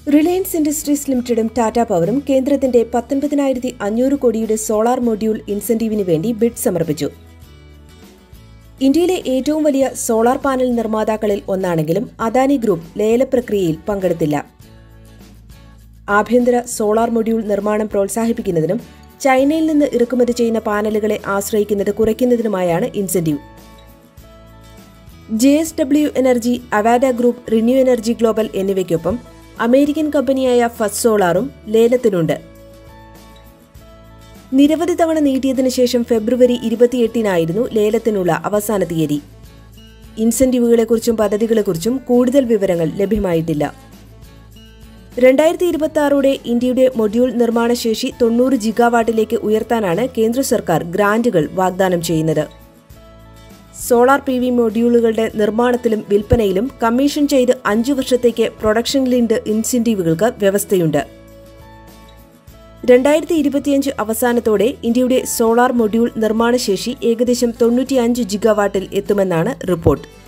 Reliance industries ലിമിറ്റഡും Tata പവറും കേന്ദ്രത്തിന്റെ പത്തൊൻപതിനായിരത്തി അഞ്ഞൂറ് കോടിയുടെ സോളാർ മൊഡ്യൂൾ ഇൻസെന്റീവിന് വേണ്ടി ബിഡ് സമർപ്പിച്ചു ഇന്ത്യയിലെ ഏറ്റവും വലിയ സോളാർ പാനൽ നിർമ്മാതാക്കളിൽ ഒന്നാണെങ്കിലും അദാനി ഗ്രൂപ്പ് ലേല പ്രക്രിയയിൽ പങ്കെടുത്തില്ല ആഭ്യന്തര സോളാർ മൊഡ്യൂൾ നിർമ്മാണം പ്രോത്സാഹിപ്പിക്കുന്നതിനും ചൈനയിൽ നിന്ന് ഇറക്കുമതി ചെയ്യുന്ന പാനലുകളെ ആശ്രയിക്കുന്നത് കുറയ്ക്കുന്നതിനുമായാണ് incentive J S W energy Avaada group renew energy global എന്നിവയ്ക്കൊപ്പം അമേരിക്കൻ കമ്പനിയായ ഫസ്റ്റ് സോളാറും ലേലത്തിനുണ്ട് നിരവധി തവണ നീട്ടിയതിനു ശേഷം ഫെബ്രുവരി ഇരുപത്തിയെട്ടിനായിരുന്നു ലേലത്തിനുള്ള അവസാന തീയതി ഇൻസെന്റീവുകളെക്കുറിച്ചും പദ്ധതികളെക്കുറിച്ചും കൂടുതൽ വിവരങ്ങൾ ലഭ്യമായിട്ടില്ല രണ്ടായിരത്തി ഇരുപത്തി ആറോടെ ഇന്ത്യയുടെ മൊഡ്യൂൾ നിർമ്മാണ ശേഷി തൊണ്ണൂറ് ജിഗാവാട്ടിലേക്ക് ഉയർത്താനാണ് കേന്ദ്ര സർക്കാർ ഗ്രാന്റുകൾ വാഗ്ദാനം ചെയ്യുന്നത് സോളാർ പി വി മൊഡ്യൂളുകളുടെ നിർമ്മാണത്തിലും വിൽപ്പനയിലും കമ്മീഷൻ ചെയ്ത് അഞ്ചു വർഷത്തേക്ക് പ്രൊഡക്ഷൻ ലിങ്ക്ഡ് ഇൻസെന്റീവുകൾക്ക് വ്യവസ്ഥയുണ്ട് രണ്ടായിരത്തി ഇരുപത്തിയഞ്ച് അവസാനത്തോടെ ഇന്ത്യയുടെ സോളാർ മൊഡ്യൂൾ നിർമ്മാണശേഷി ഏകദേശം തൊണ്ണൂറ്റിയഞ്ച് ജിഗാവാട്ടിൽ എത്തുമെന്നാണ് റിപ്പോർട്ട്